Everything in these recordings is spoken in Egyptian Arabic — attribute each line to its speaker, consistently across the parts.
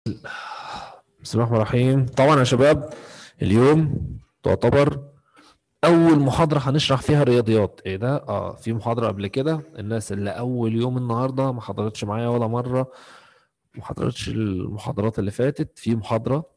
Speaker 1: بسم الله الرحمن الرحيم طبعا يا شباب اليوم تعتبر اول محاضره هنشرح فيها رياضيات ايه ده اه في محاضره قبل كده الناس اللي اول يوم النهارده ما حضرتش معايا ولا مره ما حضرتش المحاضرات اللي فاتت في محاضره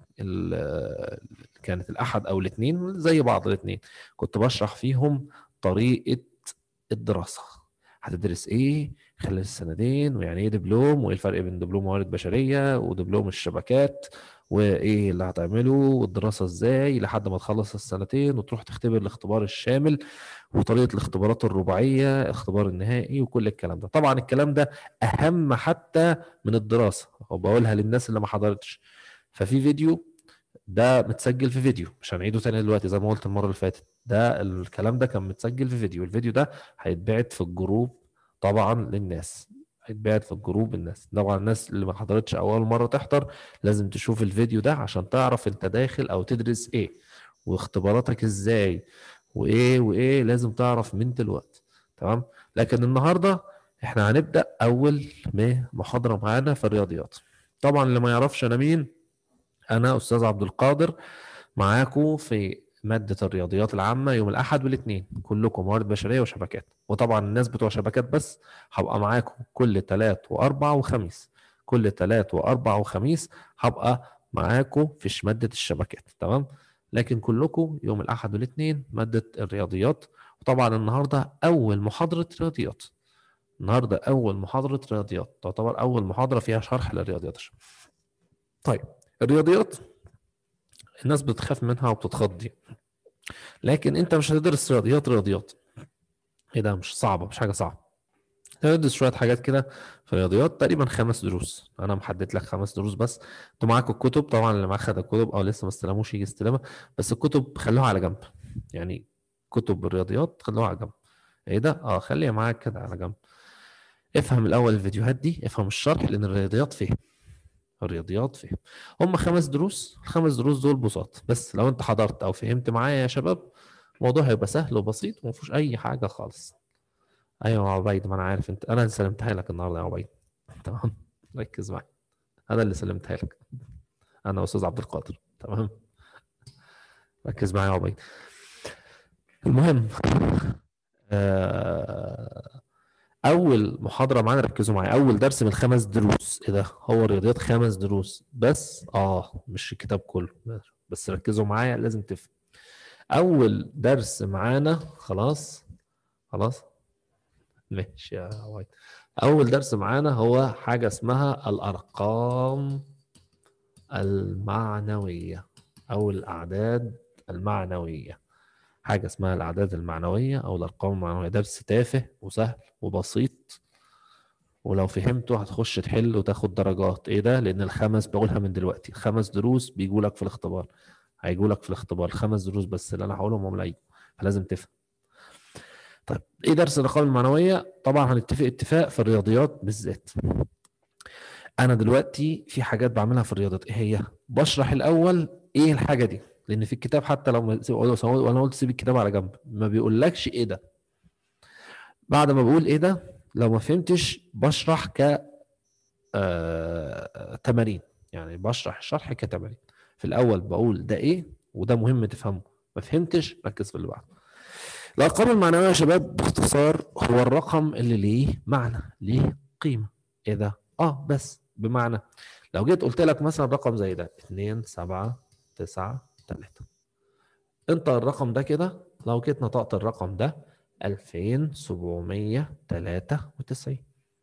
Speaker 1: ال- كانت الاحد او الاثنين زي بعض الاثنين كنت بشرح فيهم طريقه الدراسه هتدرس ايه خلال السنتين ويعني ايه دبلوم وايه الفرق بين دبلوم موارد بشريه ودبلوم الشبكات وايه اللي هتعمله والدراسه ازاي لحد ما تخلص السنتين وتروح تختبر الاختبار الشامل وطريقه الاختبارات الرباعيه الاختبار النهائي وكل الكلام ده طبعا الكلام ده اهم حتى من الدراسه وبقولها للناس اللي ما حضرتش ففي فيديو ده متسجل في فيديو مش هنعيده تاني دلوقتي زي ما قلت المره اللي فاتت ده الكلام ده كان متسجل في فيديو الفيديو ده هيتبعت في الجروب طبعا للناس هيتبعت في الجروب الناس طبعا الناس اللي ما حضرتش اول مره تحضر لازم تشوف الفيديو ده عشان تعرف انت داخل او تدرس ايه واختباراتك ازاي وايه وايه لازم تعرف من دلوقتي تمام لكن النهارده احنا هنبدا اول ما محاضره معانا في الرياضيات طبعا اللي ما يعرفش انا مين انا استاذ عبد القادر معاكم في مادة الرياضيات العامة يوم الأحد والاثنين كلكم موارد بشرية وشبكات وطبعا الناس بتوع شبكات بس هبقى معاكم كل تلات وأربع وخميس كل تلات وأربع وخميس هبقى معاكم في مادة الشبكات تمام لكن كلكم يوم الأحد والاثنين مادة الرياضيات وطبعا النهاردة أول محاضرة رياضيات النهاردة أول محاضرة رياضيات تعتبر أول محاضرة فيها شرح للرياضيات طيب الرياضيات الناس بتخاف منها وبتتخض دي لكن انت مش هتدرس رياضيات رياضيات ايه ده مش صعبه مش حاجه صعبه هتدرس شويه حاجات كده في الرياضيات تقريبا خمس دروس انا محدد لك خمس دروس بس انتوا معاكم الكتب طبعا اللي معاه خد الكتب او لسه ما استلموش يجي يستلمها بس الكتب خلوها على جنب يعني كتب الرياضيات خلوها على جنب ايه ده اه خليها معاك كده على جنب افهم الاول الفيديوهات دي افهم الشرح لان الرياضيات فهم الرياضيات فهم هم خمس دروس الخمس دروس دول بساط بس لو انت حضرت او فهمت معايا يا شباب الموضوع هيبقى سهل وبسيط وما فيهوش اي حاجه خالص ايوه يا عبيد ما انا عارف انت انا اللي سلمتها لك النهارده يا عبيد تمام ركز معايا انا اللي سلمتها لك انا استاذ عبد القادر تمام ركز معايا يا عبيد المهم آه اول محاضره معانا ركزوا معايا اول درس من خمس دروس ايه ده هو الرياضيات خمس دروس بس اه مش الكتاب كله بس ركزوا معايا لازم تفهم اول درس معانا خلاص خلاص ماشي يا وايد اول درس معانا هو حاجه اسمها الارقام المعنويه او الاعداد المعنويه حاجه اسمها الاعداد المعنويه او الارقام المعنويه درس تافه وسهل وبسيط ولو فهمته هتخش تحل وتاخد درجات ايه ده لان الخمس بقولها من دلوقتي خمس دروس بيجوا لك في الاختبار هيجوا لك في الاختبار خمس دروس بس اللي انا هقولهم هم اللي فلازم تفهم طيب ايه درس الارقام المعنويه طبعا هنتفق اتفاق في الرياضيات بالذات انا دلوقتي في حاجات بعملها في الرياضيات ايه هي بشرح الاول ايه الحاجه دي لان في الكتاب حتى لو وانا قلت سيب الكتاب على جنب ما بيقولكش ايه ده بعد ما بقول ايه ده لو ما فهمتش بشرح ك آه... تمارين يعني بشرح الشرح كتمارين في الاول بقول ده ايه وده مهم تفهمه ما فهمتش ركز في اللي بعده الارقام المعنويه يا شباب باختصار هو الرقم اللي ليه معنى ليه قيمه ايه ده اه بس بمعنى لو جيت قلت لك مثلا رقم زي ده 2 7 9 3 انت الرقم ده كده لو جيت نطقت الرقم ده 2793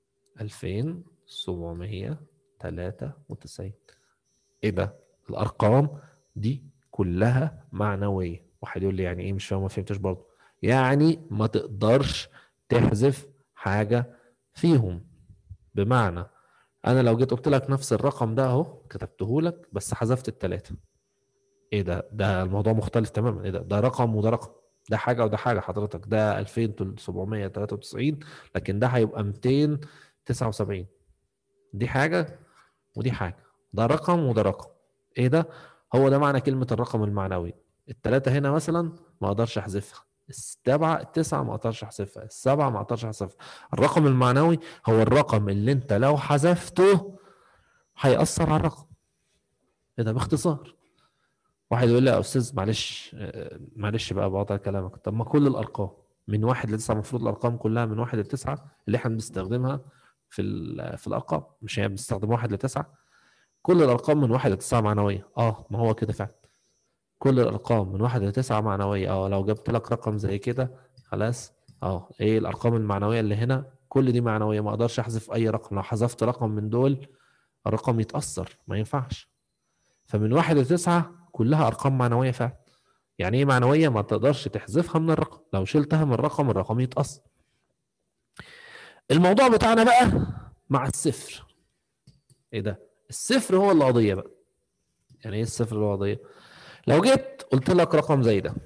Speaker 1: 2793 ايه ده الارقام دي كلها معنويه واحد يقول لي يعني ايه مش فاهم ما فهمتش برضه يعني ما تقدرش تحذف حاجه فيهم بمعنى انا لو جيت قلت لك نفس الرقم ده اهو كتبته لك بس حذفت الثلاثه ايه ده ده الموضوع مختلف تماما ايه ده ده رقم وده رقم ده حاجه وده حاجه حضرتك ده 2793 لكن ده هيبقى 279 دي حاجه ودي حاجه ده رقم وده رقم ايه ده هو ده معنى كلمه الرقم المعنوي الثلاثه هنا مثلا ما اقدرش احذفها السبعة التسعة ما اقدرش احذفها السبعة ما اقدرش احذفها الرقم المعنوي هو الرقم اللي انت لو حذفته هيأثر على الرقم ايه ده باختصار واحد يقول لي يا استاذ معلش آه، معلش بقى بقطع كلامك طب ما كل الارقام من واحد لتسعه المفروض الارقام كلها من واحد لتسعه اللي احنا بنستخدمها في في الارقام مش هي بنستخدم واحد لتسعه كل الارقام من واحد لتسعه معنويه اه ما هو كده فعلا كل الارقام من واحد لتسعه معنويه اه لو جبت لك رقم زي كده خلاص اه ايه الارقام المعنويه اللي هنا كل دي معنويه ما اقدرش احذف اي رقم لو حذفت رقم من دول الرقم يتاثر ما ينفعش فمن واحد لتسعه كلها ارقام معنويه فعلا يعني ايه معنويه ما تقدرش تحذفها من الرقم لو شلتها من الرقم الرقم يتاثر الموضوع بتاعنا بقى مع الصفر ايه ده الصفر هو القضيه بقى يعني ايه الصفر هو القضيه لو جيت قلت لك رقم زي ده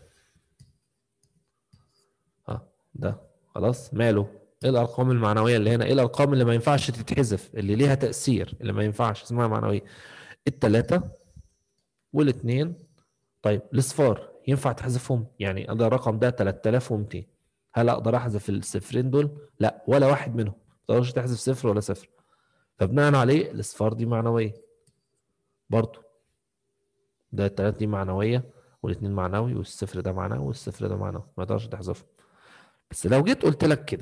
Speaker 1: ها ده خلاص ماله ايه الارقام المعنويه اللي هنا ايه الارقام اللي ما ينفعش تتحذف اللي ليها تاثير اللي ما ينفعش اسمها معنويه الثلاثه والاثنين طيب الاصفار ينفع تحذفهم يعني ده الرقم ده 3200 هل اقدر احذف الصفرين دول لا ولا واحد منهم ما تقدرش تحذف صفر ولا صفر فبناء عليه الاصفار دي معنويه برضو ده الثلاث دي معنويه والاثنين معنوي والصفر ده معنوي والصفر ده معنوي ما تقدرش تحذفهم بس لو جيت قلت لك كده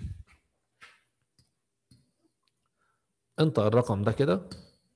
Speaker 1: انت الرقم ده كده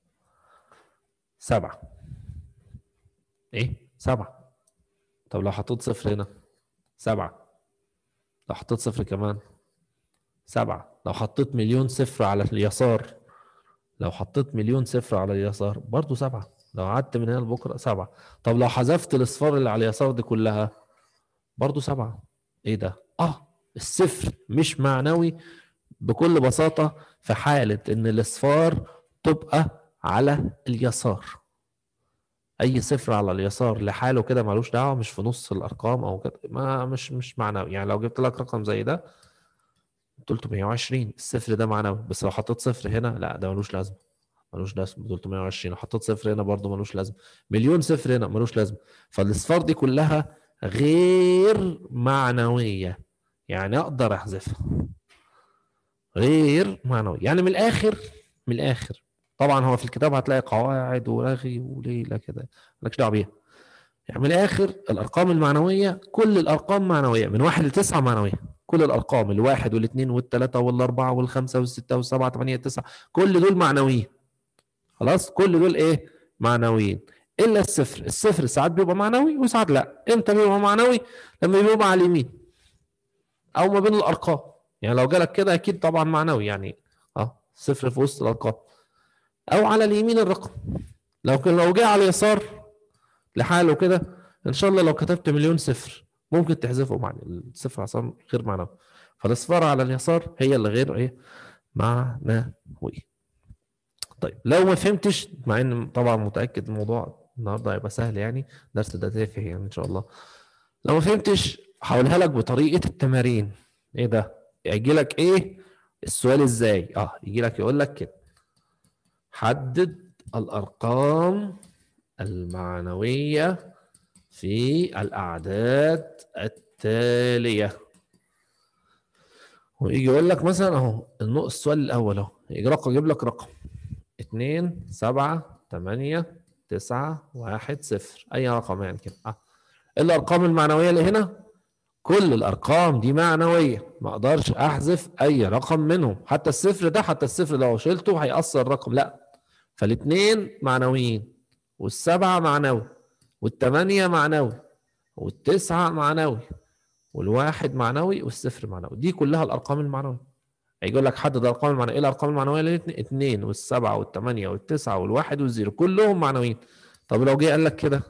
Speaker 1: سبعة ايه سبعة طب لو حطيت صفر هنا سبعة لو حطيت صفر كمان سبعة لو حطيت مليون صفر على اليسار لو حطيت مليون صفر على اليسار برضو سبعة لو قعدت من هنا لبكرة سبعة طب لو حذفت الاصفار اللي على اليسار دي كلها برضو سبعة ايه ده اه الصفر مش معنوي بكل بساطة في حالة ان الاصفار تبقى على اليسار اي صفر على اليسار لحاله كده ملوش دعوه مش في نص الارقام او كده ما مش مش معنوي يعني لو جبت لك رقم زي ده 320 الصفر ده معنوي بس لو حطيت صفر هنا لا ده ملوش لازمه ملوش لازمه 320 لو حطيت صفر هنا برضه ملوش لازمه مليون صفر هنا ملوش لازمه فالاصفار دي كلها غير معنويه يعني اقدر احذفها غير معنوي يعني من الاخر من الاخر طبعا هو في الكتاب هتلاقي قواعد ورغي وليله كده مالكش دعوه بيها يعني من الاخر الارقام المعنويه كل الارقام معنويه من واحد لتسعه معنويه كل الارقام الواحد والاثنين والثلاثه والاربعه والخمسه والسته والسبعه ثمانيه تسعه كل دول معنويين خلاص كل دول ايه معنويين الا الصفر الصفر ساعات بيبقى معنوي وساعات لا امتى بيبقى معنوي لما بيبقى على اليمين او ما بين الارقام يعني لو جالك كده اكيد طبعا معنوي يعني اه صفر في وسط الارقام او على اليمين الرقم لو لو جه على اليسار لحاله كده ان شاء الله لو كتبت مليون صفر ممكن تحذفه مع الصفر اصلا غير معنوي فالاصفار على اليسار هي اللي غير ايه معنوي طيب لو ما فهمتش مع ان طبعا متاكد الموضوع النهارده هيبقى سهل يعني درس ده تافه يعني ان شاء الله لو ما فهمتش هقولها لك بطريقه التمارين ايه ده يجي لك ايه السؤال ازاي اه يجي لك يقول لك كده حدد الارقام المعنويه في الاعداد التاليه ويجي يقول لك مثلا اهو السؤال الاول اهو يجي رقم يجيب لك رقم 2 7 8 9 1 0 اي رقم يعني كده اه الارقام المعنويه اللي هنا كل الارقام دي معنويه ما اقدرش احذف اي رقم منهم حتى الصفر ده حتى الصفر لو شلته هيأثر الرقم لا فالاثنين معنويين والسبعه معنوي والثمانيه معنوي والتسعه معنوي والواحد معنوي والصفر معنوي دي كلها الارقام المعنويه هيقول لك حدد الارقام المعنويه ايه الارقام المعنويه اللي اثنين والسبعه والثمانيه والتسعه والواحد والزيرو كلهم معنويين طب لو جه قال لك كده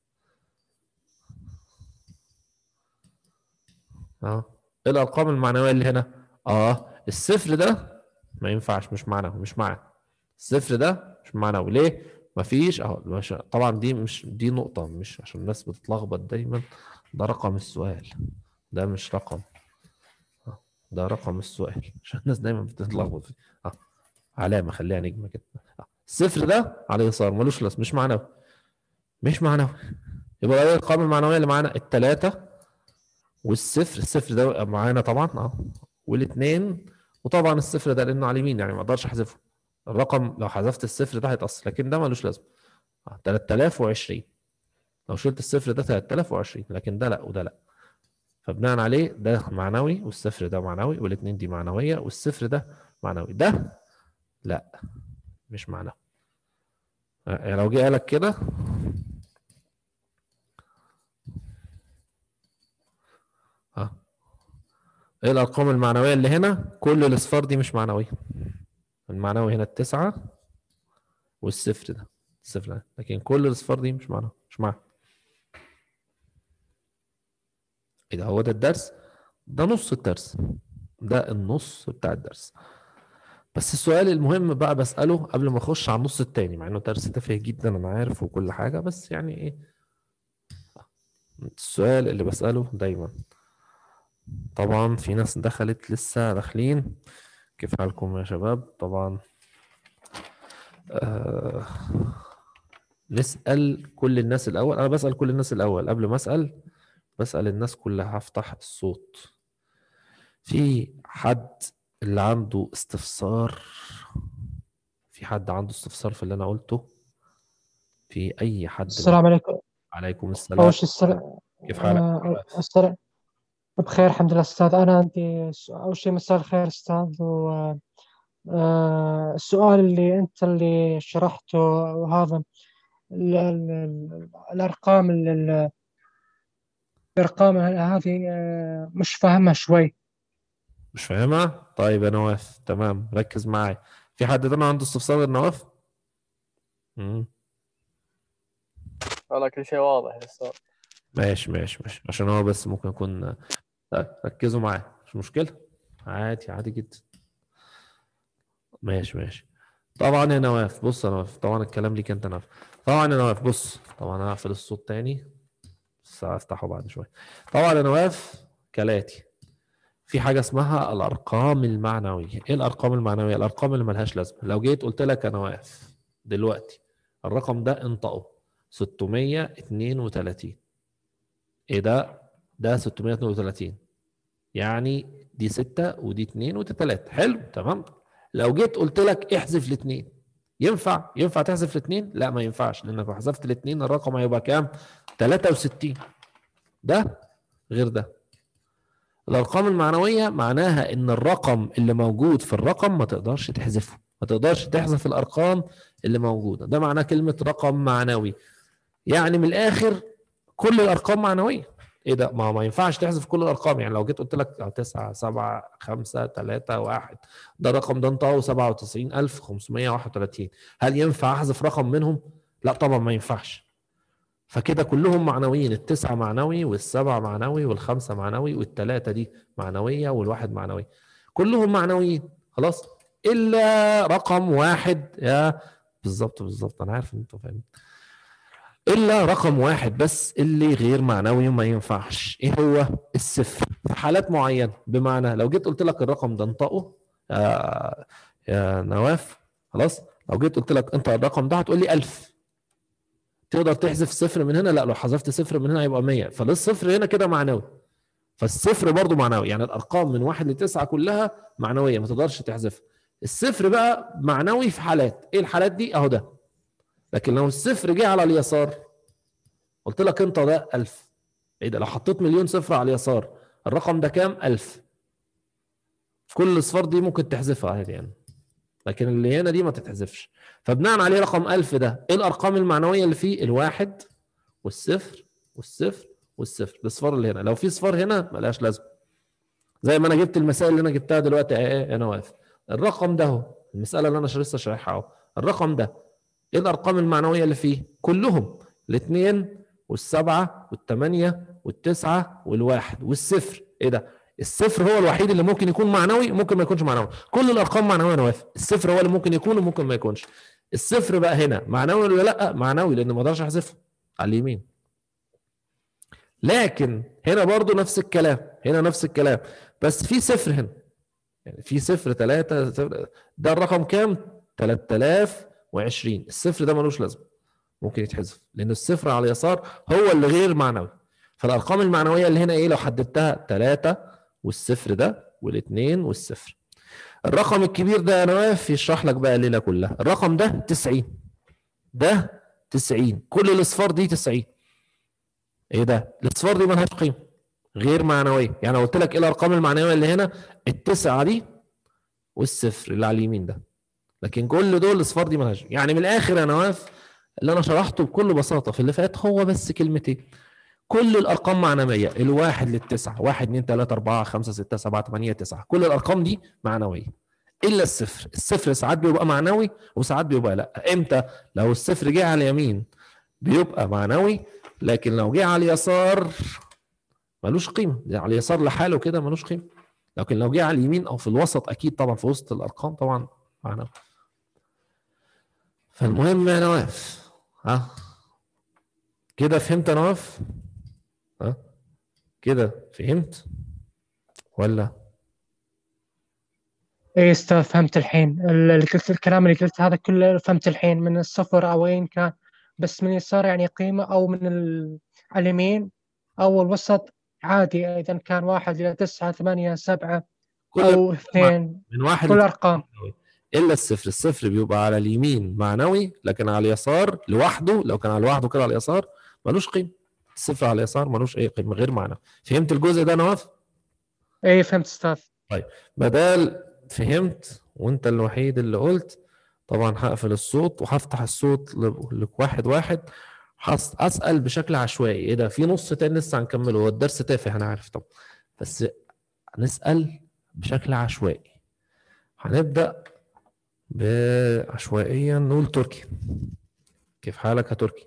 Speaker 1: اه ايه الارقام المعنويه اللي هنا اه الصفر ده ما ينفعش مش معنوي مش معنى الصفر ده مش معنوي ليه مفيش اهو مش طبعا دي مش دي نقطه مش عشان الناس بتتلخبط دايما ده رقم السؤال ده مش رقم آه، ده رقم السؤال عشان الناس دايما بتتلخبط فيه اه علامه خليها نجمه كده آه. الصفر ده على اليسار ملوش لازمه مش معنوي مش معنوي يبقى ايه الارقام المعنويه اللي معانا الثلاثه والصفر الصفر ده معانا طبعا اه والاثنين وطبعا الصفر ده لانه على اليمين يعني ما اقدرش احذفه الرقم لو حذفت الصفر ده هيتأثر لكن ده ملوش لازمة 3020 لو شلت الصفر ده 3020 لكن ده لا وده لا فبناء عليه ده معنوي والصفر ده معنوي والاثنين دي معنوية والصفر ده معنوي ده لا مش معنوي يعني لو جه قالك كده ها ايه الارقام المعنويه اللي هنا كل الاصفار دي مش معنويه المعنوي هنا التسعة والصفر ده الصفر ده لكن كل الاصفار دي مش معنوي مش معنى ايه ده هو ده الدرس ده نص الدرس ده النص بتاع الدرس بس السؤال المهم بقى بسأله قبل ما اخش على النص التاني مع انه درس تافه جدا انا عارف وكل حاجة بس يعني ايه السؤال اللي بسأله دايما طبعا في ناس دخلت لسه داخلين كيف حالكم يا شباب طبعا آه نسأل كل الناس الأول أنا بسأل كل الناس الأول قبل ما أسأل بسأل الناس كلها هفتح الصوت في حد اللي عنده استفسار في حد عنده استفسار في اللي أنا قلته في أي حد
Speaker 2: السلام عليكم
Speaker 1: عليكم السلام
Speaker 2: أول شيء السلام
Speaker 1: كيف حالك؟
Speaker 2: آه، السلام بخير الحمد لله أستاذ أنا عندي س- أول شيء مساء الخير أستاذ و آه، السؤال اللي أنت اللي شرحته وهذا ال- ال- ال- الأرقام ال- ال- الأرقام هذه آه، مش فاهمها شوي
Speaker 1: مش فاهمها؟ طيب يا نواف تمام ركز معايا في حد تاني عنده استفسار غير نواف؟ مم.
Speaker 3: والله كل شيء واضح لسه
Speaker 1: ماشي ماشي ماشي عشان هو بس ممكن يكون طيب ركزوا معايا مش مشكلة عادي عادي جدا ماشي ماشي طبعا يا نواف بص يا نواف طبعا الكلام ليك انت نواف طبعا يا نواف بص طبعا انا هقفل الصوت تاني بس هفتحه بعد شوية طبعا يا نواف كالاتي في حاجة اسمها الأرقام المعنوية إيه الأرقام المعنوية؟ الأرقام اللي ملهاش لازمة لو جيت قلت لك يا نواف دلوقتي الرقم ده انطقه 632 ايه ده؟ ده 632 يعني دي 6 ودي 2 ودي 3 حلو تمام لو جيت قلت لك احذف الاثنين ينفع ينفع تحذف الاثنين؟ لا ما ينفعش لانك لو حذفت الاثنين الرقم هيبقى كام؟ 63 ده غير ده الارقام المعنويه معناها ان الرقم اللي موجود في الرقم ما تقدرش تحذفه ما تقدرش تحذف الارقام اللي موجوده ده معناه كلمه رقم معنوي يعني من الاخر كل الارقام معنويه ايه ده ما ما ينفعش تحذف كل الارقام يعني لو جيت قلت لك 9 7 5 3 1 ده الرقم ده انطقه 97531 هل ينفع احذف رقم منهم لا طبعا ما ينفعش فكده كلهم معنويين التسعة معنوي والسبعة معنوي والخمسة معنوي والتلاتة دي معنوية والواحد معنوي كلهم معنويين خلاص إلا رقم واحد يا بالظبط بالظبط أنا عارف إن أنتوا فاهمين إلا رقم واحد بس اللي غير معنوي وما ينفعش إيه هو الصفر في حالات معينة بمعنى لو جيت قلت لك الرقم ده انطقه يا, يا نواف خلاص لو جيت قلت لك انت الرقم ده هتقول لي 1000 تقدر تحذف صفر من هنا لا لو حذفت صفر من هنا هيبقى 100 فالصفر هنا كده معنوي فالصفر برضو معنوي يعني الارقام من واحد لتسعه كلها معنويه ما تقدرش تحذفها الصفر بقى معنوي في حالات ايه الحالات دي اهو ده لكن لو الصفر جه على اليسار قلت لك انت ده 1000 ايه ده لو حطيت مليون صفر على اليسار الرقم ده كام 1000 كل الاصفار دي ممكن تحذفها عادي يعني لكن اللي هنا دي ما تتحذفش فبناء عليه رقم 1000 ده ايه الارقام المعنويه اللي فيه الواحد والصفر والصفر والصفر الاصفار اللي هنا لو في صفار هنا ملهاش لازمه زي ما انا جبت المسائل اللي انا جبتها دلوقتي ايه انا واقف الرقم ده اهو المساله اللي انا لسه شارحها اهو الرقم ده ايه الارقام المعنويه اللي فيه كلهم الاثنين والسبعه والثمانيه والتسعه والواحد والصفر ايه ده الصفر هو الوحيد اللي ممكن يكون معنوي ممكن ما يكونش معنوي كل الارقام معنويه انا وافق الصفر هو اللي ممكن يكون وممكن ما يكونش الصفر بقى هنا معنوي ولا لا معنوي لان ما اقدرش احذفه على اليمين لكن هنا برضو نفس الكلام هنا نفس الكلام بس في صفر هنا يعني في صفر ثلاثة صفر ده الرقم كام 3020 الصفر ده ملوش لازمه ممكن يتحذف لان الصفر على اليسار هو اللي غير معنوي فالارقام المعنويه اللي هنا ايه لو حددتها 3 والصفر ده والاثنين والصفر الرقم الكبير ده يا نواف يشرح لك بقى الليله كلها الرقم ده 90 ده 90 كل الاصفار دي 90 ايه ده الاصفار دي مالهاش قيمه غير معنويه يعني قلت لك ايه الارقام المعنويه اللي هنا التسعه دي والصفر اللي على اليمين ده لكن كل دول الاصفار دي مالهاش يعني من الاخر يا نواف اللي انا شرحته بكل بساطه في اللي فات هو بس كلمتين كل الارقام معنويه الواحد للتسعه واحد اثنين ثلاثه اربعه خمسه سته سبعه ثمانيه تسعه كل الارقام دي معنويه الا الصفر الصفر ساعات بيبقى معنوي وساعات بيبقى لا امتى لو الصفر جه على اليمين بيبقى معنوي لكن لو جه على اليسار ملوش قيمه على اليسار لحاله كده ملوش قيمه لكن لو جه على اليمين او في الوسط اكيد طبعا في وسط الارقام طبعا معنوي فالمهم يا نواف ها كده فهمت يا نواف ها كده فهمت ولا
Speaker 2: اي استاذ فهمت الحين اللي قلت الكلام اللي قلت هذا كله فهمت الحين من الصفر او اين كان بس من اليسار يعني قيمة او من ال- اليمين او الوسط عادي اذا كان واحد الى تسعة ثمانية سبعة
Speaker 1: كل
Speaker 2: او اثنين
Speaker 1: من واحد
Speaker 2: كل
Speaker 1: لت-
Speaker 2: ارقام
Speaker 1: الا الصفر الصفر بيبقى على اليمين معنوي لكن على اليسار لوحده لو كان على لوحده كده على اليسار ملوش قيمه الصفر على اليسار ملوش اي قيمه غير معنى فهمت الجزء ده نواف
Speaker 2: اي فهمت استاذ
Speaker 1: بدال فهمت وانت الوحيد اللي قلت طبعا هقفل الصوت وهفتح الصوت ل- لواحد واحد هس- اسال بشكل عشوائي ايه ده في نص تاني لسه هنكمله هو الدرس تافه انا عارف طبعا بس هنسال بشكل عشوائي هنبدا بعشوائيا نقول تركي كيف حالك يا تركي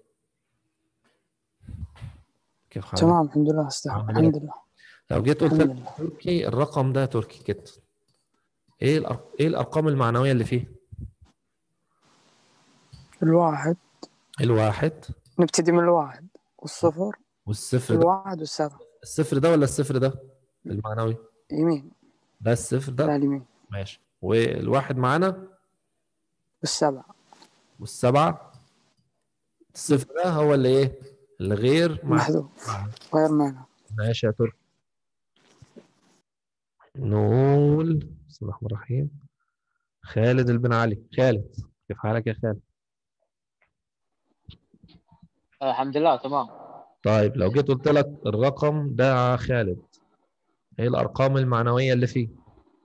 Speaker 1: كيف حالك
Speaker 3: تمام الحمد لله استاذ
Speaker 1: عامل إيه؟
Speaker 3: الحمد لله
Speaker 1: لو جيت قلت
Speaker 3: الحمد
Speaker 1: لك
Speaker 3: لله
Speaker 1: تركي الرقم ده تركي كده ايه الأر... ايه الارقام المعنويه اللي فيه
Speaker 3: الواحد
Speaker 1: الواحد
Speaker 3: نبتدي من الواحد والصفر
Speaker 1: والصفر ده
Speaker 3: الواحد والسبعة
Speaker 1: الصفر ده ولا الصفر ده المعنوي
Speaker 3: يمين
Speaker 1: ده الصفر
Speaker 3: لا
Speaker 1: ده
Speaker 3: اليمين
Speaker 1: ماشي والواحد معانا
Speaker 3: والسبعة
Speaker 1: والسبعة الصفر ده هو اللي ايه اللي غير مع...
Speaker 3: محذوف
Speaker 1: مع-
Speaker 3: غير معنى
Speaker 1: ماشي يا تركي نقول بسم الله الرحمن الرحيم خالد البن علي خالد كيف حالك يا خالد
Speaker 4: الحمد لله تمام
Speaker 1: طيب لو جيت قلت لك الرقم ده يا خالد ايه الارقام المعنويه اللي فيه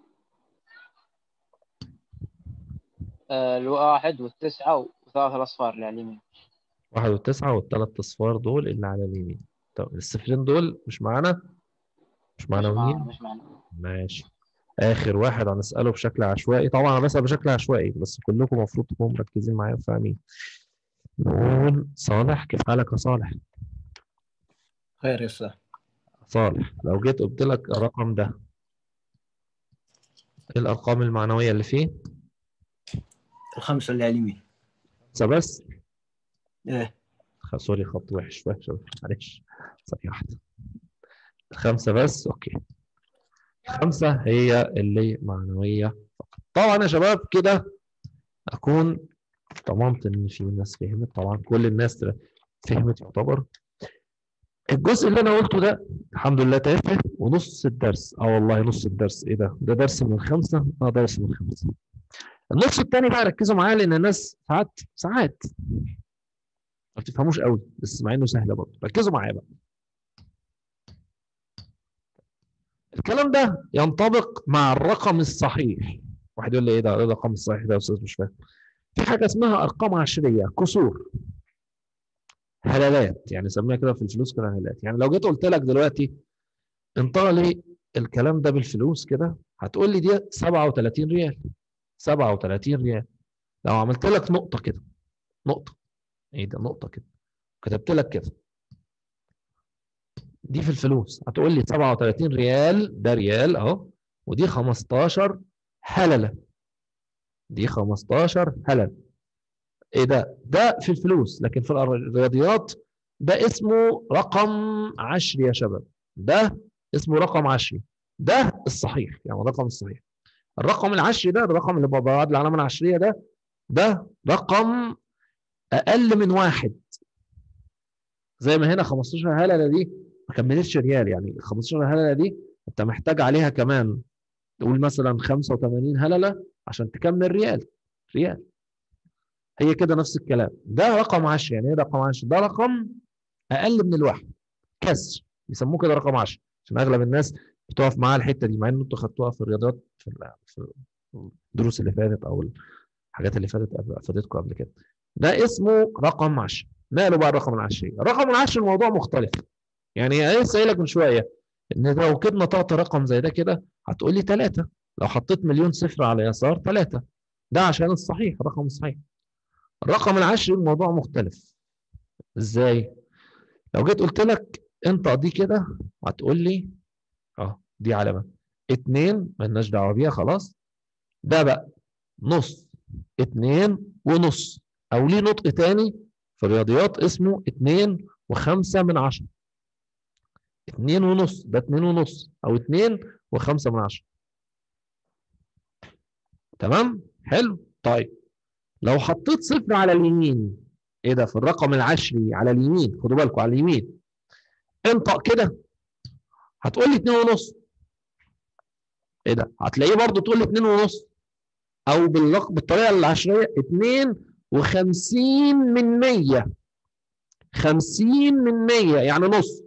Speaker 4: آه، الواحد والتسعة وثلاث الأصفار اللي على اليمين
Speaker 1: واحد والتسعة والثلاث أصفار دول اللي على اليمين طب الصفرين دول مش معانا مش
Speaker 4: مش معنا
Speaker 1: معنويين
Speaker 4: مش معنا
Speaker 1: ماشي آخر واحد هنسأله بشكل عشوائي طبعا أنا بسأل بشكل عشوائي بس كلكم المفروض تكونوا مركزين معايا وفاهمين نقول صالح كيف حالك يا صالح
Speaker 5: خير يا استاذ
Speaker 1: صالح لو جيت قلت لك الرقم ده ايه الأرقام المعنوية اللي فيه
Speaker 5: الخمسه اللي على اليمين
Speaker 1: خمسة بس
Speaker 5: ايه
Speaker 1: خ- سوري خط وحش وحش معلش ثانية واحدة الخمسة بس أوكي الخمسة هي اللي معنوية فقط طبعا يا شباب كده أكون طمنت إن في ناس فهمت طبعا كل الناس فهمت يعتبر الجزء اللي أنا قلته ده الحمد لله تافه ونص الدرس اه والله نص الدرس ايه ده ده درس من خمسة اه درس من خمسة النص التاني بقى ركزوا معايا لأن الناس ساعات ساعات ما بتفهموش قوي بس مع انه سهله برضه ركزوا معايا بقى الكلام ده ينطبق مع الرقم الصحيح واحد يقول لي ايه ده ايه الرقم الصحيح ده يا استاذ مش فاهم في حاجه اسمها ارقام عشريه كسور هلالات يعني سميها كده في الفلوس كده هلالات يعني لو جيت قلت لك دلوقتي انطق لي الكلام ده بالفلوس كده هتقول لي دي 37 ريال 37 ريال لو عملت لك نقطه كده نقطه ايه ده نقطه كده كتبت لك كده دي في الفلوس هتقول لي 37 ريال ده ريال اهو ودي 15 هلله دي 15 هلل ايه ده ده في الفلوس لكن في الرياضيات ده اسمه رقم عشري يا شباب ده اسمه رقم عشري ده الصحيح يعني الرقم الصحيح الرقم العشري ده الرقم اللي بعد العلامه العشريه ده ده رقم اقل من واحد زي ما هنا 15 هلله دي ما كملتش ريال يعني ال 15 هلله دي انت محتاج عليها كمان تقول مثلا 85 هلله عشان تكمل ريال ريال هي كده نفس الكلام ده رقم 10 يعني ايه رقم 10 ده رقم اقل من الواحد كسر يسموه كده رقم 10 عشان اغلب الناس بتقف معاها الحته دي مع ان انتوا خدتوها في الرياضيات في ال- في الدروس اللي فاتت او الحاجات اللي فاتت فاتتكم قبل كده ده اسمه رقم 10 نقلوا بقى الرقم العشري الرقم العشري الموضوع مختلف يعني انا لسه قايل لك من شويه ان لو كده نطقت رقم زي ده كده هتقول لي ثلاثه لو حطيت مليون صفر على يسار ثلاثه ده عشان الصحيح الرقم الصحيح الرقم العشري الموضوع مختلف ازاي لو جيت قلت لك انت دي كده هتقول لي اه دي علامه اتنين ملناش دعوه بيها خلاص ده بقى نص اتنين ونص او ليه نطق تاني في الرياضيات اسمه اتنين وخمسة من عشرة اتنين ونص ده اتنين ونص او اتنين وخمسة من عشرة تمام حلو طيب لو حطيت صفر على اليمين ايه ده في الرقم العشري على اليمين خدوا بالكم على اليمين انطق كده هتقول لي اتنين ونص ايه ده هتلاقيه برضو تقول لي اتنين ونص او باللق... بالطريقه العشريه اتنين وخمسين من مية خمسين من مية يعني نص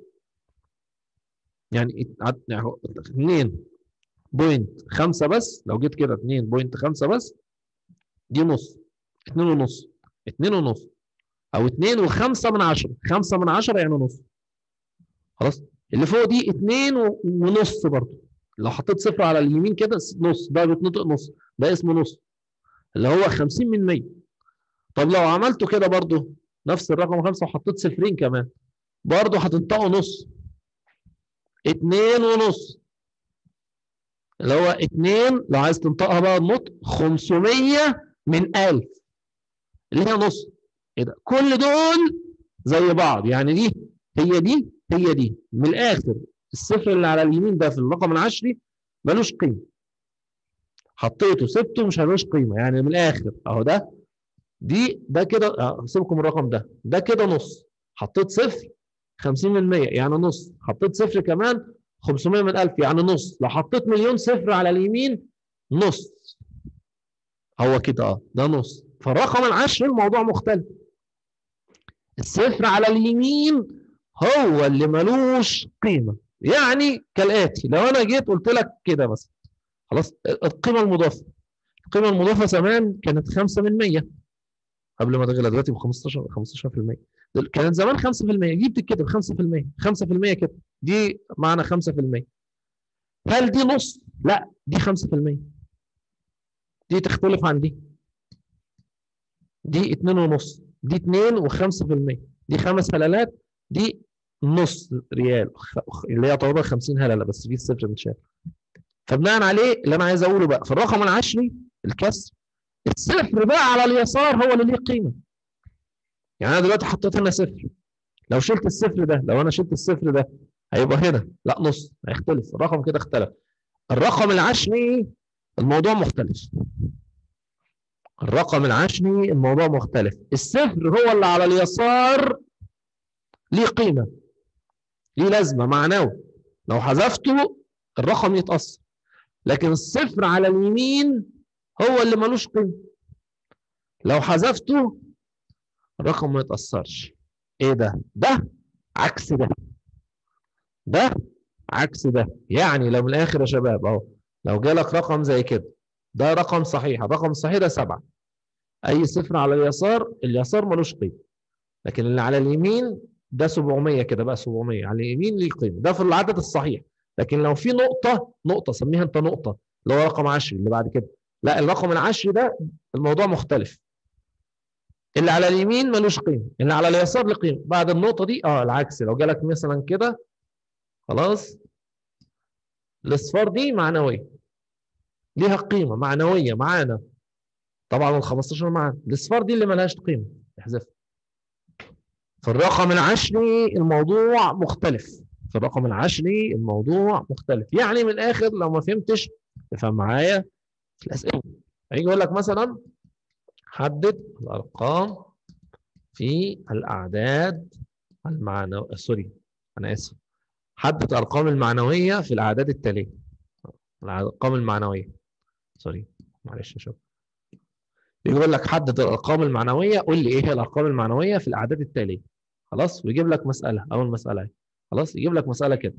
Speaker 1: يعني ات- ات- يعني هو اتنين بوينت خمسة بس لو جيت كده اتنين بوينت خمسة بس دي نص اتنين ونص اتنين ونص او اتنين وخمسة من عشرة خمسة من عشرة يعني نص خلاص اللي فوق دي اتنين و- ونص برضو لو حطيت صفر على اليمين كده نص ده بيتنطق نص ده اسمه نص اللي هو 50 من 100 طب لو عملته كده برضو نفس الرقم خمسة وحطيت صفرين كمان برضو هتنطقوا نص اتنين ونص اللي هو اتنين لو عايز تنطقها بقى النطق 500 من 1000 اللي هي نص ايه ده كل دول زي بعض يعني دي هي دي هي دي من الاخر الصفر اللي على اليمين ده في الرقم العشري ملوش قيمه حطيته سبته مش هلوش قيمه يعني من الاخر اهو ده دي ده كده آه، سيبكم من الرقم ده ده كده نص حطيت صفر 50 من 100 يعني نص حطيت صفر كمان 500 من 1000 يعني نص لو حطيت مليون صفر على اليمين نص هو كده اه ده نص فالرقم العشري الموضوع مختلف الصفر على اليمين هو اللي ملوش قيمه يعني كالاتي لو انا جيت قلت لك كده مثلا خلاص القيمه المضافه القيمه المضافه زمان كانت 5 من 100 قبل ما تغلى دلوقتي ب 15 15% دل- كانت زمان 5% دي بتتكتب 5% 5% كده دي معنى 5% هل دي نص؟ لا دي 5% دي تختلف عن دي دي 2 ونص دي 2 و5% دي خمس هلالات دي نص ريال خ- اللي هي تعتبر 50 هلله بس في الصفر متشال فبناء عليه اللي انا عايز اقوله بقى في الرقم العشري الكسر الصفر بقى على اليسار هو اللي ليه قيمه يعني انا دلوقتي حطيت هنا صفر لو شلت الصفر ده لو انا شلت الصفر ده هيبقى هنا لا نص هيختلف الرقم كده اختلف الرقم العشري الموضوع مختلف الرقم العشري الموضوع مختلف الصفر هو اللي على اليسار ليه قيمه ليه لازمه معنوي لو حذفته الرقم يتأثر لكن الصفر على اليمين هو اللي ملوش قيمة لو حذفته الرقم ما يتأثرش ايه ده ده عكس ده ده عكس ده يعني لو من الاخر يا شباب اهو لو جالك رقم زي كده ده رقم صحيح الرقم الصحيح ده سبعة اي صفر على اليسار اليسار ملوش قيمة لكن اللي على اليمين ده 700 كده بقى 700 على اليمين ليه قيمة ده في العدد الصحيح لكن لو في نقطة نقطة سميها انت نقطة اللي هو رقم 10 اللي بعد كده لا الرقم العشري ده الموضوع مختلف اللي على اليمين ملوش قيمة اللي على اليسار له قيمة بعد النقطة دي اه العكس لو جالك مثلا كده خلاص الاصفار دي معنوية ليها قيمة معنوية معانا طبعا ال 15 معانا الاصفار دي اللي ملهاش قيمة احذفها في الرقم العشري الموضوع مختلف في الرقم العشري الموضوع مختلف يعني من الاخر لو ما فهمتش تفهم معايا في الاسئله هيجي يقول لك مثلا حدد الارقام في الاعداد المعنويه سوري انا اسف حدد الارقام المعنويه في الاعداد التاليه الارقام المعنويه سوري معلش يا شباب بيقول لك حدد الارقام المعنويه قول لي ايه هي الارقام المعنويه في الاعداد التاليه خلاص ويجيب لك مساله اول مساله اهي خلاص يجيب لك مساله كده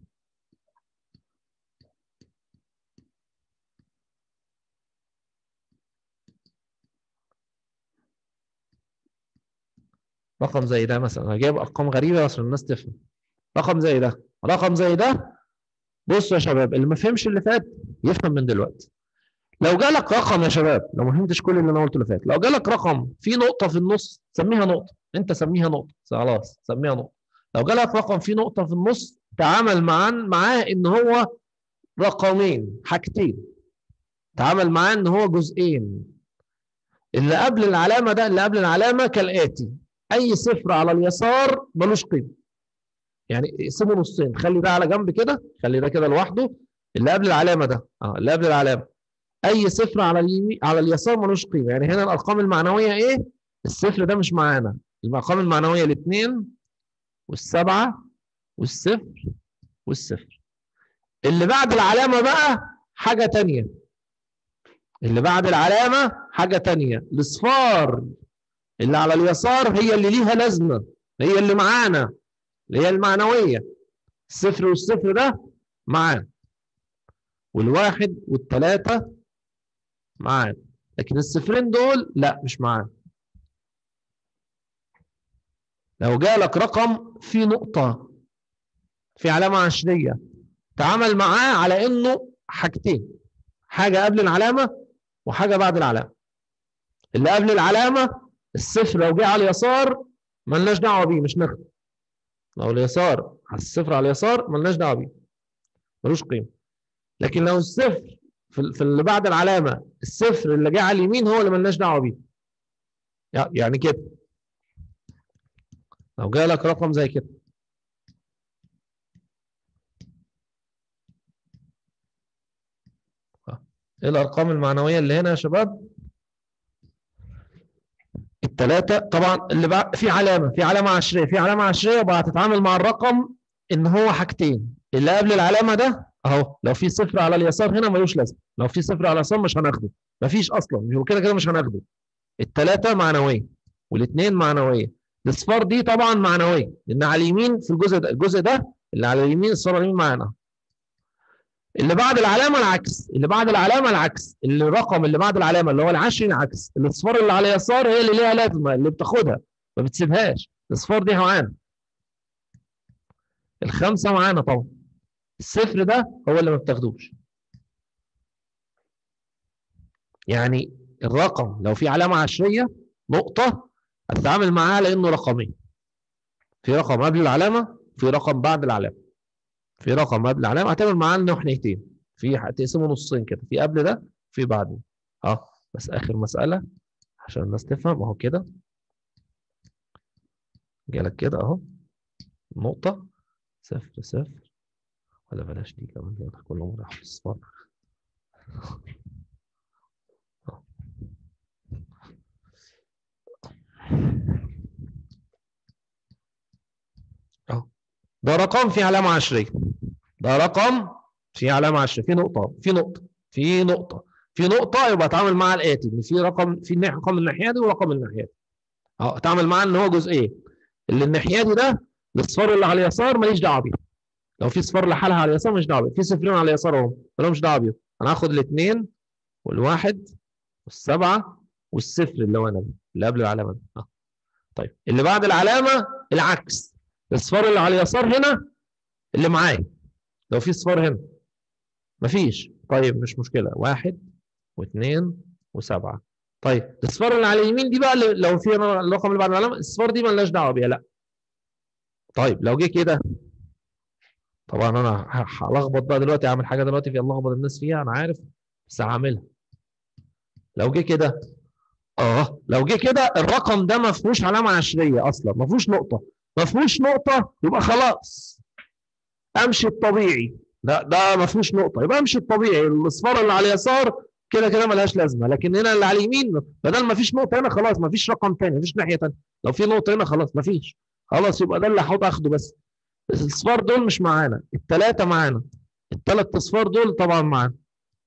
Speaker 1: رقم زي ده مثلا انا جايب ارقام غريبه عشان الناس تفهم رقم زي ده رقم زي ده بصوا يا شباب اللي ما فهمش اللي فات يفهم من دلوقتي لو جالك رقم يا شباب لو ما فهمتش كل اللي انا قلته اللي فات لو جالك رقم فيه نقطه في النص سميها نقطه انت سميها نقطه خلاص سميها نقطه لو جالك رقم فيه نقطه في النص تعامل معاه معاه ان هو رقمين حاجتين تعامل معاه ان هو جزئين اللي قبل العلامه ده اللي قبل العلامه كالاتي اي صفر على اليسار ملوش قيمه يعني اقسمه نصين خلي ده على جنب كده خلي ده كده لوحده اللي قبل العلامه ده اه اللي قبل العلامه اي صفر على اليمين على اليسار ملوش قيمه يعني هنا الارقام المعنويه ايه الصفر ده مش معانا الارقام المعنويه الاثنين والسبعه والصفر والصفر اللي بعد العلامه بقى حاجه تانية اللي بعد العلامه حاجه تانية الاصفار اللي على اليسار هي اللي ليها لازمه هي اللي معانا اللي هي المعنويه الصفر والصفر ده معانا والواحد والثلاثه معانا لكن الصفرين دول لا مش معانا لو جالك رقم فيه نقطة في علامة عشرية تعامل معاه على انه حاجتين حاجة قبل العلامة وحاجة بعد العلامة اللي قبل العلامة الصفر لو جه على اليسار ملناش دعوة بيه مش ناخده لو اليسار على الصفر على اليسار ملناش دعوة بيه ملوش قيمة لكن لو الصفر في في اللي بعد العلامة الصفر اللي جه على اليمين هو اللي ملناش دعوة بيه يعني كده لو جالك رقم زي كده ايه الارقام المعنويه اللي هنا يا شباب الثلاثه طبعا اللي بقى في علامه في علامه عشريه في علامه عشريه بقى هتتعامل مع الرقم ان هو حاجتين اللي قبل العلامه ده اهو لو في صفر على اليسار هنا ملوش لازمه لو في صفر على اليسار مش هناخده مفيش اصلا مش كده كده مش هناخده الثلاثه معنويه والاثنين معنويه الاصفار دي طبعا معنويه لان على اليمين في الجزء ده الجزء ده اللي على اليمين الصفر اليمين معانا اللي بعد العلامه العكس اللي بعد العلامه العكس اللي الرقم اللي بعد العلامه اللي هو العشري العكس الاصفار اللي على اليسار هي اللي ليها لازمه اللي بتاخدها ما بتسيبهاش الاصفار دي معانا الخمسه معانا طبعا الصفر ده هو اللي ما بتاخدوش يعني الرقم لو في علامه عشريه نقطه هتتعامل معاه لانه رقمين في رقم قبل العلامه في رقم بعد العلامه في رقم قبل العلامه هتعمل معاه انه ناحيتين في هتقسمه نصين كده في قبل ده في بعده اه بس اخر مساله عشان الناس تفهم اهو كده جالك كده اهو نقطه صفر صفر ولا بلاش دي كمان كلهم راحوا في الصفار اهو ده رقم في علامة عشرية ده رقم في علامة عشرية في نقطة في نقطة في نقطة في نقطة يبقى اتعامل مع الآتي إن في رقم في رقم الناحية دي ورقم الناحية دي اه اتعامل معاه إن هو جزئين اللي الناحية دي ده الاصفار اللي على اليسار ماليش دعوة بيه لو في صفار لحالها على اليسار مش دعوة بيه في صفرين على اليسار اهو مالهمش دعوة بيه أنا هاخد الاثنين والواحد والسبعة والصفر اللي هو أنا اللي قبل العلامة دي اه طيب اللي بعد العلامة العكس الصفار اللي على اليسار هنا اللي معايا لو في صفار هنا مفيش طيب مش مشكلة واحد واثنين وسبعة طيب الصفار اللي على اليمين دي بقى اللي لو في الرقم اللي بعد العلامة الصفار دي مالناش دعوة بيها لا طيب لو جه كده طبعا انا هلخبط بقى دلوقتي اعمل حاجة دلوقتي في الخبط الناس فيها انا عارف بس هعملها لو جه كده اه لو جه كده الرقم ده ما فيهوش علامة عشرية اصلا ما فيهوش نقطة ما فيهوش نقطة يبقى خلاص امشي الطبيعي ده ده ما فيهوش نقطة يبقى امشي الطبيعي الاصفار اللي على اليسار كده كده ملهاش لازمة لكن هنا اللي على اليمين بدل ما فيش نقطة هنا خلاص ما فيش رقم تاني ما فيش ناحية تانية لو في نقطة هنا خلاص ما فيش خلاص يبقى ده اللي هحط اخده بس الاصفار دول مش معانا الثلاثة معانا الثلاث اصفار دول طبعا معانا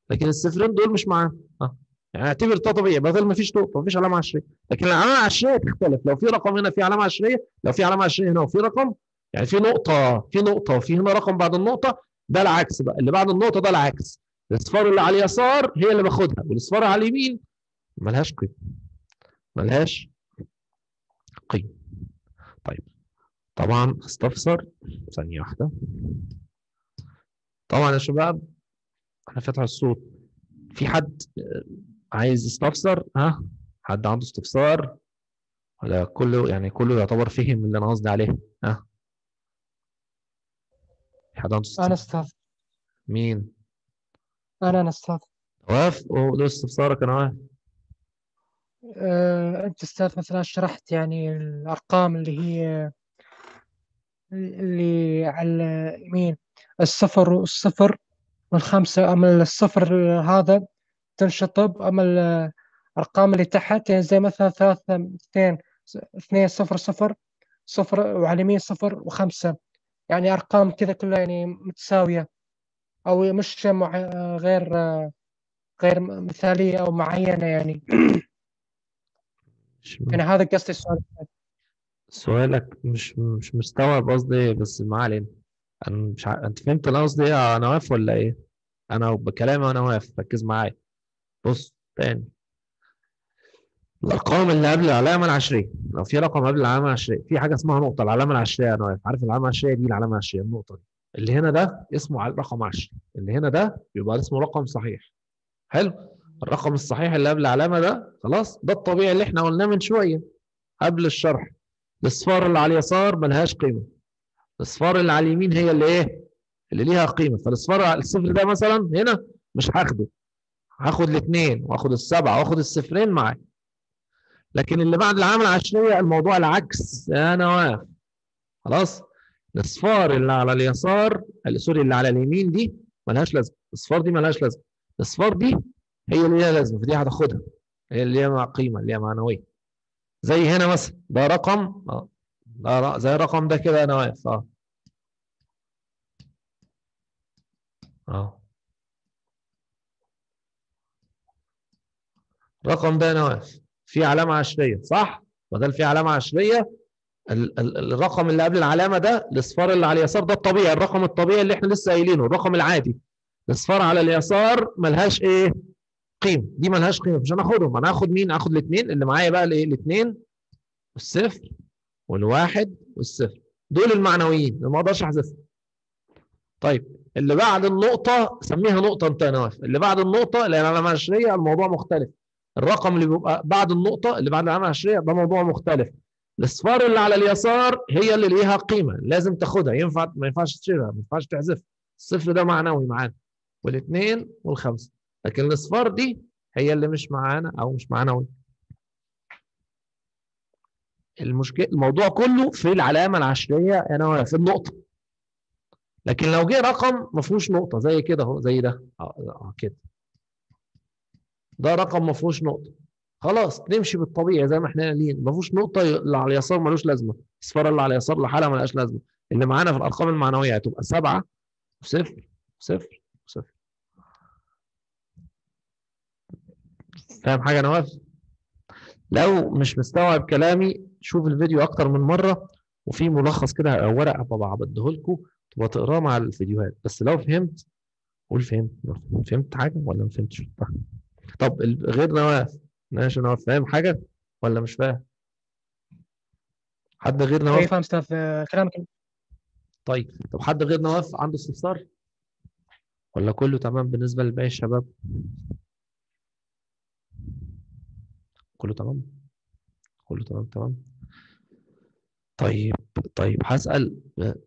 Speaker 1: لكن الصفرين دول مش معاه اه يعني اعتبر ده طبيعي بدل ما فيش نقطه ما فيش علامه عشريه لكن العلامه العشريه تختلف لو في رقم هنا في علامه عشريه لو في علامه عشريه هنا وفي رقم يعني في نقطه في نقطه وفي هنا رقم بعد النقطه ده العكس بقى اللي بعد النقطه ده العكس الاصفار اللي على اليسار هي اللي باخدها والاصفار على اليمين ملهاش قيمه ملهاش قيمه طيب طبعا استفسر ثانيه واحده طبعا يا شباب انا فاتح الصوت في حد آه، عايز يستفسر ها حد عنده استفسار ولا كله يعني كله يعتبر فهم اللي انا قصدي عليه ها في حد عنده استفسار
Speaker 2: أنا أستاذ
Speaker 1: مين
Speaker 2: أنا أنا أستاذ
Speaker 1: واقف ولو استفسارك انا واقف
Speaker 2: آه، أنت أستاذ مثلا شرحت يعني الأرقام اللي هي اللي على اليمين الصفر والصفر والخمسة أما الصفر هذا تنشطب أما الأرقام اللي تحت يعني زي مثلا ثلاثة اثنين اثنين صفر صفر صفر وعلى اليمين صفر وخمسة يعني أرقام كذا كلها يعني متساوية أو مش مع غير غير مثالية أو معينة يعني
Speaker 1: مش
Speaker 2: يعني هذا قصدي السؤال
Speaker 1: سؤالك مش مش مستوعب قصدي إيه، بس ما علينا انا مش ع... انت فهمت انا قصدي ايه انا واقف ولا ايه انا بكلامي وانا واقف ركز معايا بص تاني الارقام اللي قبل العلامه العشريه لو في رقم قبل العلامه العشريه في حاجه اسمها نقطه العلامه العشريه انا واقف عارف العلامه العشريه دي العلامه العشريه النقطه دي اللي هنا ده اسمه ع- رقم 10 اللي هنا ده يبقى اسمه رقم صحيح حلو الرقم الصحيح اللي قبل العلامه ده خلاص ده الطبيعي اللي احنا قلناه من شويه قبل الشرح الاصفار اللي على اليسار ملهاش قيمه الاصفار اللي على اليمين هي اللي ايه اللي ليها قيمه فالاصفار على الصفر ده مثلا هنا مش هاخده هاخد الاثنين واخد السبعه واخد الصفرين معايا لكن اللي بعد العامل العشريه الموضوع العكس انا واقف خلاص الاصفار اللي على اليسار اللي- سوري اللي على اليمين دي ملهاش لازمه الاصفار دي ملهاش لازمه الاصفار دي هي اللي ليها لازمه فدي هتاخدها هي اللي ليها قيمه اللي هي معنويه زي هنا مثلا ده رقم اه ده ر- زي الرقم ده كده انا واقف اه اه الرقم ده انا واقف في علامه عشريه صح؟ بدل في علامه عشريه ال ال الرقم اللي قبل العلامه ده الاصفار اللي على اليسار ده الطبيعي الرقم الطبيعي اللي احنا لسه قايلينه الرقم العادي الاصفار على اليسار ملهاش ايه؟ قيمه دي ملهاش قيمه مش هناخدهم انا هاخد مين؟ هاخد الاثنين اللي معايا بقى الايه؟ الاثنين والصفر والواحد والصفر دول المعنويين اللي ما اقدرش احذفهم طيب اللي بعد النقطة سميها نقطة انت يا نواف اللي بعد النقطة اللي هي العلامة العشرية الموضوع مختلف الرقم اللي بيبقى بعد النقطة اللي بعد العلامة العشرية ده موضوع مختلف الاصفار اللي على اليسار هي اللي ليها قيمة لازم تاخدها ينفع ما ينفعش تشيلها ما ينفعش تحذفها الصفر ده معنوي معانا والاثنين والخمسة لكن الاصفار دي هي اللي مش معانا او مش معنوي المشكلة الموضوع كله في العلامة العشرية يا نواف في النقطة لكن لو جه رقم ما فيهوش نقطة زي كده اهو زي ده اه آه، كده ده رقم ما فيهوش نقطة خلاص نمشي بالطبيعي زي ما احنا قايلين ما فيهوش نقطة اللي على اليسار ملوش لازمة الصفارة اللي على اليسار لحالها ملهاش لازمة اللي معانا في الأرقام المعنوية هتبقى سبعة صفر صفر صفر فاهم حاجة يا نواف؟ لو مش مستوعب كلامي شوف الفيديو أكتر من مرة وفي ملخص كده أو ورقة طبعا بديه لكم تبقى تقراه مع الفيديوهات بس لو فهمت قول فهمت فهمت حاجة ولا ما فهمتش؟ طب ال- غير نواف ماشي نواف فاهم حاجة ولا مش فاهم؟ حد غير
Speaker 2: اي
Speaker 1: نواف
Speaker 2: فاهم استاذ آه، كلامك
Speaker 1: طيب طب حد غير نواف عنده استفسار؟ ولا كله تمام بالنسبة لباقي الشباب؟ كله تمام؟ كله تمام تمام؟ طيب طيب هسأل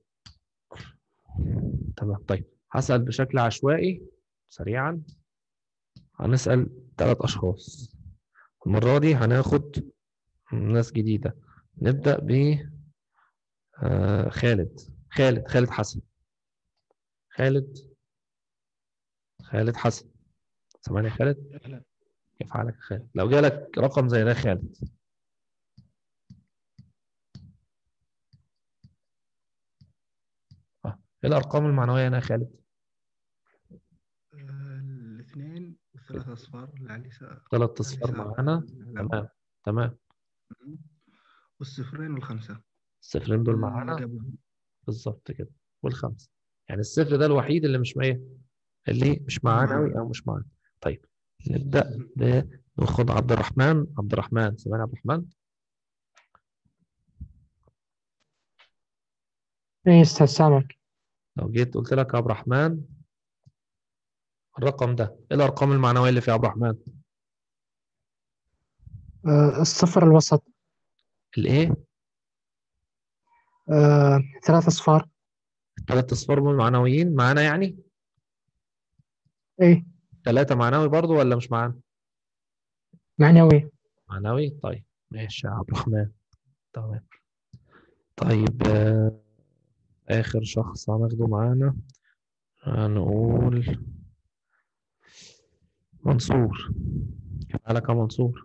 Speaker 1: تمام طيب هسأل بشكل عشوائي سريعا هنسأل ثلاث أشخاص المرة دي هناخد ناس جديدة نبدأ ب آه، خالد خالد خالد حسن خالد خالد حسن سامعني يا خالد كيف حالك يا خالد لو جالك رقم زي ده خالد آه، ايه الارقام المعنويه هنا يا خالد
Speaker 6: الاثنين ثلاث أصفار اللي على اليسار
Speaker 1: ثلاث اصفار
Speaker 6: اليسار.
Speaker 1: معانا
Speaker 6: الأول.
Speaker 1: تمام تمام
Speaker 6: والصفرين والخمسة
Speaker 1: الصفرين دول
Speaker 6: اللي
Speaker 1: معانا
Speaker 6: قبلهم.
Speaker 1: بالظبط كده والخمسة يعني الصفر ده الوحيد اللي مش ايه اللي مش معانا
Speaker 6: معانا.
Speaker 1: أوي أو مش معانا طيب نبدأ بناخد عبد الرحمن عبد الرحمن سمعنا عبد الرحمن
Speaker 2: إيه أستاذ سامعك
Speaker 1: لو جيت قلت لك يا عبد الرحمن الرقم ده ايه الأرقام المعنوية اللي في عبد الرحمن
Speaker 2: آه، الصفر الوسط
Speaker 1: الايه
Speaker 2: آه، ثلاث أصفار
Speaker 1: ثلاث اصفار معنويين معانا يعني
Speaker 2: إيه
Speaker 1: ثلاثة معنوي برضو ولا مش معانا
Speaker 2: معنوي
Speaker 1: معنوي طيب ماشي يا عبد الرحمن تمام طيب آه، آخر شخص هناخده معانا هنقول منصور كيف حالك يا منصور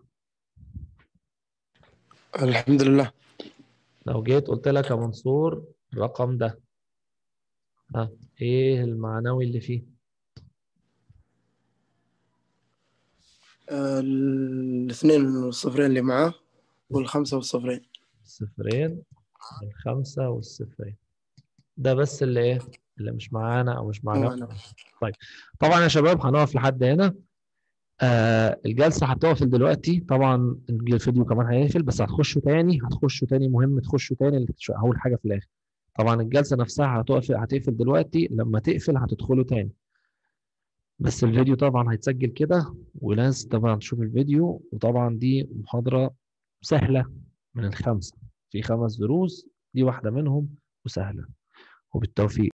Speaker 7: الحمد لله
Speaker 1: لو جيت قلت لك يا منصور الرقم ده ها ايه المعنوي اللي فيه
Speaker 7: آه، الاثنين والصفرين اللي معاه والخمسة والصفرين
Speaker 1: الصفرين الخمسة والصفرين ده بس اللي ايه اللي مش معانا او مش معانا
Speaker 7: معنا.
Speaker 1: طبعا يا شباب هنقف لحد هنا آه الجلسة هتقفل دلوقتي طبعا الفيديو كمان هيقفل بس هتخشوا تاني هتخشوا تاني مهم تخشوا تاني اللي تش- اول حاجة في الاخر طبعا الجلسة نفسها هتقفل هتقفل دلوقتي لما تقفل هتدخلوا تاني بس الفيديو طبعا هيتسجل كده ولازم طبعا تشوف الفيديو وطبعا دي محاضرة سهلة من الخمسة في خمس دروس دي واحدة منهم وسهلة وبالتوفيق